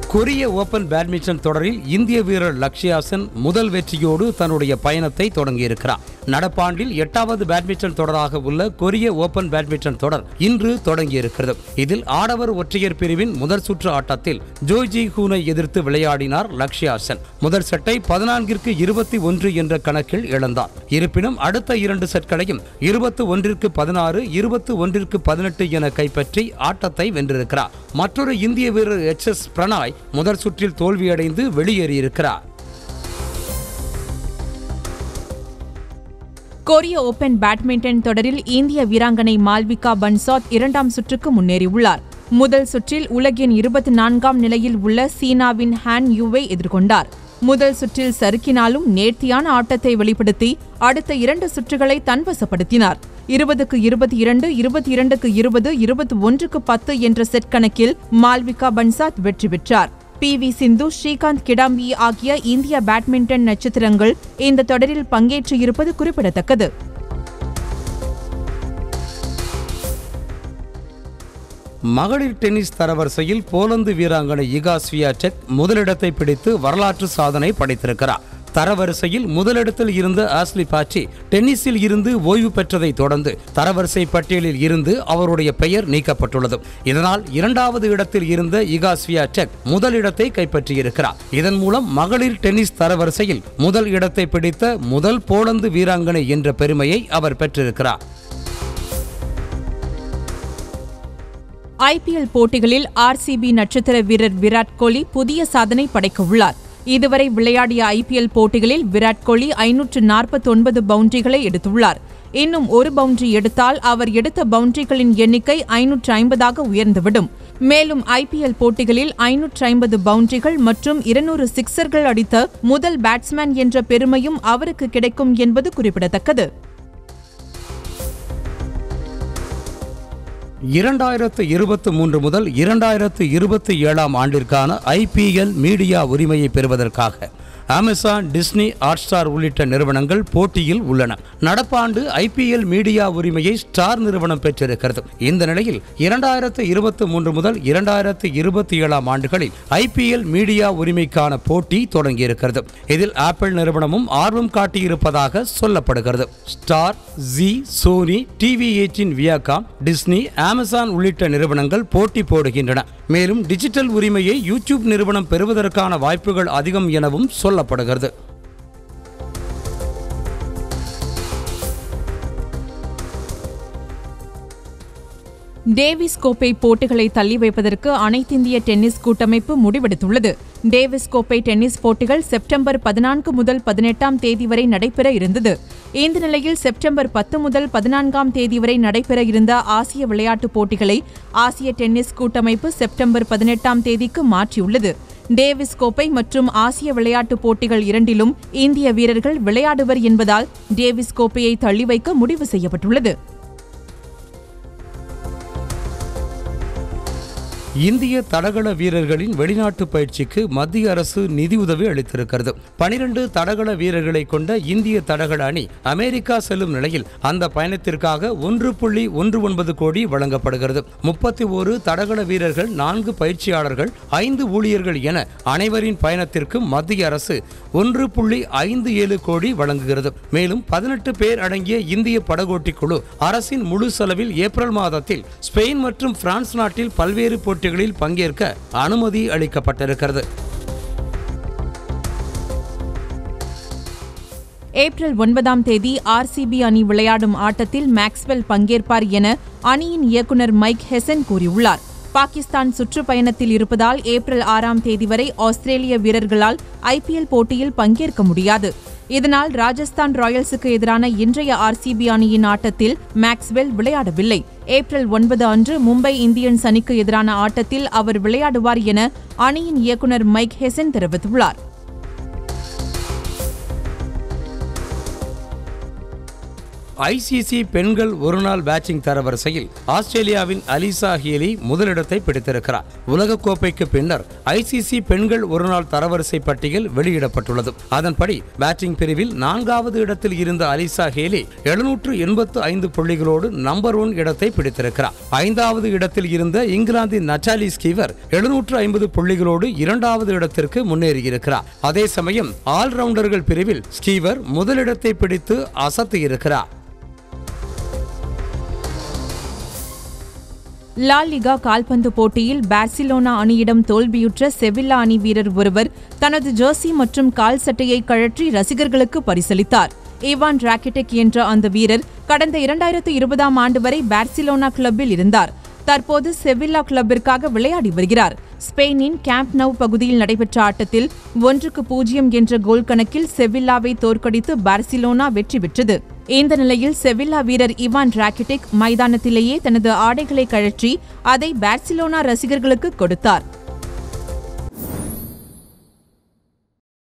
கொரிய open badminton தொடரில் இந்திய வீரர் லக்ஷ்யா சென் முதல் வெற்றியோடு தன்னுடைய பயணத்தை தொடங்கியிருக்கிறார் நடப்பாண்டில் எட்டாவது பேட்மிண்டன் தொடராக உள்ள கொரிய ஓபன் பேட்மிண்டன் தொடர் இன்று தொடங்கியிருக்கிறது இதில் ஆடவர் ஒற்றையர் பிரிவின் முதல் சுற்று ஆட்டத்தில் ஜோய்ஜி ஹூனை எதிர்த்து விளையாடினார் லக்ஷ்யா சென் முதல் செட்டை பதினான்கிற்கு இருபத்தி ஒன்று என்ற கணக்கில் இழந்தார் இருப்பினும் அடுத்த இரண்டு செட்களையும் இருபத்து ஒன்றிற்கு பதினாறு இருபத்து ஒன்றிற்கு பதினெட்டு என கைப்பற்றி ஆட்டத்தை வென்றிருக்கிறார் மற்றொரு இந்திய வீரர் எச் எஸ் பிரணாய் முதல் சுற்றில் தோல்வியடைந்து வெளியேறியிருக்கிறார் கொரிய ஓபன் பேட்மிண்டன் தொடரில் இந்திய வீராங்கனை மால்விகா பன்சாத் இரண்டாம் சுற்றுக்கு முன்னேறியுள்ளார் முதல் சுற்றில் உலகின் இருபத்தி நான்காம் நிலையில் உள்ள சீனாவின் ஹான் யூவை எதிர்கொண்டார் முதல் சுற்றில் சறுக்கினாலும் நேர்த்தியான ஆட்டத்தை வெளிப்படுத்தி அடுத்த இரண்டு சுற்றுகளை தன்வசப்படுத்தினார் இருபதுக்கு இருபத்தி இரண்டு இருபத்தி இரண்டுக்கு இருபது இருபத்தி ஒன்றுக்கு பத்து என்ற செட் கணக்கில் மால்விகா பன்சாத் வெற்றி பெற்றார் பி வி சிந்து ஸ்ரீகாந்த் கிடாம்பி ஆகிய இந்திய பேட்மிண்டன் நட்சத்திரங்கள் இந்த தொடரில் பங்கேற்று இருப்பது குறிப்பிடத்தக்கது மகளிர் டென்னிஸ் தரவரிசையில் போலந்து வீராங்கனை இகா ஸ்வியாடெக் முதலிடத்தை பிடித்து வரலாற்று சாதனை படைத்திருக்கிறார் தரவரிசையில் முதலிடத்தில் இருந்த ஆஸ்லி பாச்சி டென்னிஸில் இருந்து ஓய்வு பெற்றதை தொடர்ந்து தரவரிசை பட்டியலில் இருந்து அவருடைய பெயர் நீக்கப்பட்டுள்ளது இதனால் இரண்டாவது இடத்தில் இருந்த இகா ஸ்வியாடெக் முதலிடத்தை கைப்பற்றியிருக்கிறார் இதன் மூலம் மகளிர் டென்னிஸ் தரவரிசையில் முதல் இடத்தை பிடித்த முதல் போலந்து வீராங்கனை என்ற பெருமையை அவர் பெற்றிருக்கிறார் ஐபிஎல் போட்டிகளில் ஆர்சிபி நட்சத்திர வீரர் விராட் கோலி புதிய சாதனை படைக்க உள்ளார் இதுவரை விளையாடிய ஐபிஎல் போட்டிகளில் விராட் கோலி ஐநூற்று நாற்பத்தொன்பது பவுண்டரிகளை எடுத்துள்ளார் இன்னும் ஒரு பவுண்டரி எடுத்தால் அவர் எடுத்த பவுண்டரிகளின் எண்ணிக்கை ஐநூற்று ஐம்பதாக உயர்ந்துவிடும் மேலும் ஐபிஎல் போட்டிகளில் ஐநூற்று ஐம்பது பவுண்டரிகள் மற்றும் இருநூறு சிக்சர்கள் அடித்த முதல் பேட்ஸ்மேன் என்ற பெருமையும் அவருக்கு கிடைக்கும் என்பது குறிப்பிடத்தக்கது இரண்டாயிரத்து இருபத்தி மூன்று முதல் இரண்டாயிரத்து இருபத்தி ஏழாம் ஆண்டிற்கான ஐபிஎல் மீடியா உரிமையை பெறுவதற்காக அமேசான் டிஸ்னி ஹாட்ஸ்டார் உள்ளிட்ட நிறுவனங்கள் போட்டியில் உள்ளன நடப்பாண்டு ஐபிஎல் மீடியா உரிமையை ஸ்டார் நிறுவனம் பெற்றிருக்கிறது இந்த நிலையில் இரண்டாயிரத்து இருபத்தி மூன்று முதல் இரண்டாயிரத்து இருபத்தி ஏழாம் ஆண்டுகளில் ஐபிஎல் மீடியா உரிமைக்கான போட்டி தொடங்கியிருக்கிறது இதில் ஆப்பிள் நிறுவனமும் ஆர்வம் காட்டியிருப்பதாக சொல்லப்படுகிறது Star Zee Sony TV eighteen Viacom Disney Amazon உள்ளிட்ட நிறுவனங்கள் போட்டி போடுகின்றன மேலும் டிஜிட்டல் உரிமையை யூடியூப் நிறுவனம் பெறுவதற்கான வாய்ப்புகள் அதிகம் எனவும் சொல்லப்படுகிறது டேவிஸ் கோப்பை போட்டிகளை தள்ளி வைப்பதற்கு அனைத்திந்திய டென்னிஸ் கூட்டமைப்பு முடிவெடுத்துள்ளது டேவிஸ் கோப்பை டென்னிஸ் போட்டிகள் செப்டம்பர் பதினான்கு முதல் பதினெட்டாம் தேதி வரை நடைபெற இருந்தது இந்த நிலையில் செப்டம்பர் பத்து முதல் பதினான்காம் தேதி வரை நடைபெற இருந்த ஆசிய விளையாட்டுப் போட்டிகளை ஆசிய டென்னிஸ் கூட்டமைப்பு செப்டம்பர் பதினெட்டாம் தேதிக்கு மாற்றியுள்ளது டேவிஸ் கோப்பை மற்றும் ஆசிய விளையாட்டுப் போட்டிகள் இரண்டிலும் இந்திய வீரர்கள் விளையாடுவர் என்பதால் டேவிஸ் கோப்பையை தள்ளி வைக்க முடிவு செய்யப்பட்டுள்ளது இந்திய தடகள வீரர்களின் வெளிநாட்டு பயிற்சிக்கு மத்திய அரசு நிதியுதவி அளித்திருக்கிறது பனிரெண்டு தடகள வீரர்களை கொண்ட இந்திய தடகள அணி அமெரிக்கா செல்லும் நிலையில் அந்த பயணத்திற்காக ஒன்று புள்ளி ஒன்று ஒன்பது கோடி வழங்கப்படுகிறது முப்பத்தி ஒரு தடகள வீரர்கள் நான்கு பயிற்சியாளர்கள் ஐந்து ஊழியர்கள் என அனைவரின் பயணத்திற்கு மத்திய அரசு ஒன்று புள்ளி ஐந்து ஏழு கோடி வழங்குகிறது மேலும் பதினெட்டு பேர் அடங்கிய இந்திய படகோட்டி குழு அரசின் முழு செலவில் ஏப்ரல் மாதத்தில் ஸ்பெயின் மற்றும் பிரான்ஸ் நாட்டில் பல்வேறு போட்டிகளில் பங்கேற்க அனுமதி அளிக்கப்பட்டிருக்கிறது ஏப்ரல் ஒன்பதாம் தேதி ஆர்சிபி அணி விளையாடும் ஆட்டத்தில் மேக்ஸ்வெல் பங்கேற்பார் என அணியின் இயக்குனர் மைக் ஹெசன் கூறியுள்ளார் பாகிஸ்தான் சுற்றுப்பயணத்தில் இருப்பதால் ஏப்ரல் ஆறாம் தேதி வரை ஆஸ்திரேலிய வீரர்களால் ஐபிஎல் போட்டியில் பங்கேற்க முடியாது இதனால் ராஜஸ்தான் ராயல்ஸுக்கு எதிரான இன்றைய ஆர்சிபி அணியின் ஆட்டத்தில் மேக்ஸ்வெல் விளையாடவில்லை ஏப்ரல் ஒன்பது அன்று மும்பை இந்தியன்ஸ் அணிக்கு எதிரான ஆட்டத்தில் அவர் விளையாடுவார் என அணியின் இயக்குனர் மைக் ஹெசன் தெரிவித்துள்ளார் ஐசிசி பெண்கள் ஒருநாள் பேட்சிங் தரவரிசையில் ஆஸ்திரேலியாவின் அலிசா ஹீலி முதலிடத்தை பிடித்திருக்கிறார் உலகக்கோப்பைக்கு பின்னர் ஐசிசி பெண்கள் ஒருநாள் தரவரிசை பட்டியல் வெளியிடப்பட்டுள்ளது அதன்படி பேட்டிங் பிரிவில் நான்காவது இடத்தில் இருந்த அலிசா ஹேலி எழுநூற்று எண்பத்து ஐந்து புள்ளிகளோடு நம்பர் ஒன் இடத்தை பிடித்திருக்கிறார் ஐந்தாவது இடத்தில் இருந்த இங்கிலாந்தின் நட்டாலி ஸ்கீவர் எழுநூற்று ஐம்பது புள்ளிகளோடு இரண்டாவது இடத்திற்கு முன்னேறியிருக்கிறார் அதே சமயம் ஆல்ரவுண்டர்கள் பிரிவில் ஸ்கீவர் முதலிடத்தை பிடித்து அசத்து இருக்கிறார் லா லிகா கால்பந்து போட்டியில் பார்சிலோனா அணியிடம் தோல்வியுற்ற செவில்லா அணி வீரர் ஒருவர் தனது ஜெர்சி மற்றும் கால் சட்டையை கழற்றி ரசிகர்களுக்கு பரிசளித்தார் ஈவான் ராக்கெட்டிக் என்ற அந்த வீரர் கடந்த இரண்டாயிரத்து இருபதாம் ஆண்டு வரை பார்சிலோனா கிளப்பில் இருந்தார் தற்போது செவில்லா கிளப்பிற்காக விளையாடி வருகிறார் ஸ்பெயினின் கேம்ப் நவ் பகுதியில் நடைபெற்ற ஆட்டத்தில் ஒன்றுக்கு பூஜ்ஜியம் என்ற கோல் கணக்கில் செவில்லாவை தோற்கடித்து பார்சிலோனா வெற்றி பெற்றது இந்த நிலையில் செவில்லா வீரர் இவான் ராக்கிட்டிக் மைதானத்திலேயே தனது ஆடைகளை கழற்றி அதை பார்சிலோனா ரசிகர்களுக்கு கொடுத்தார்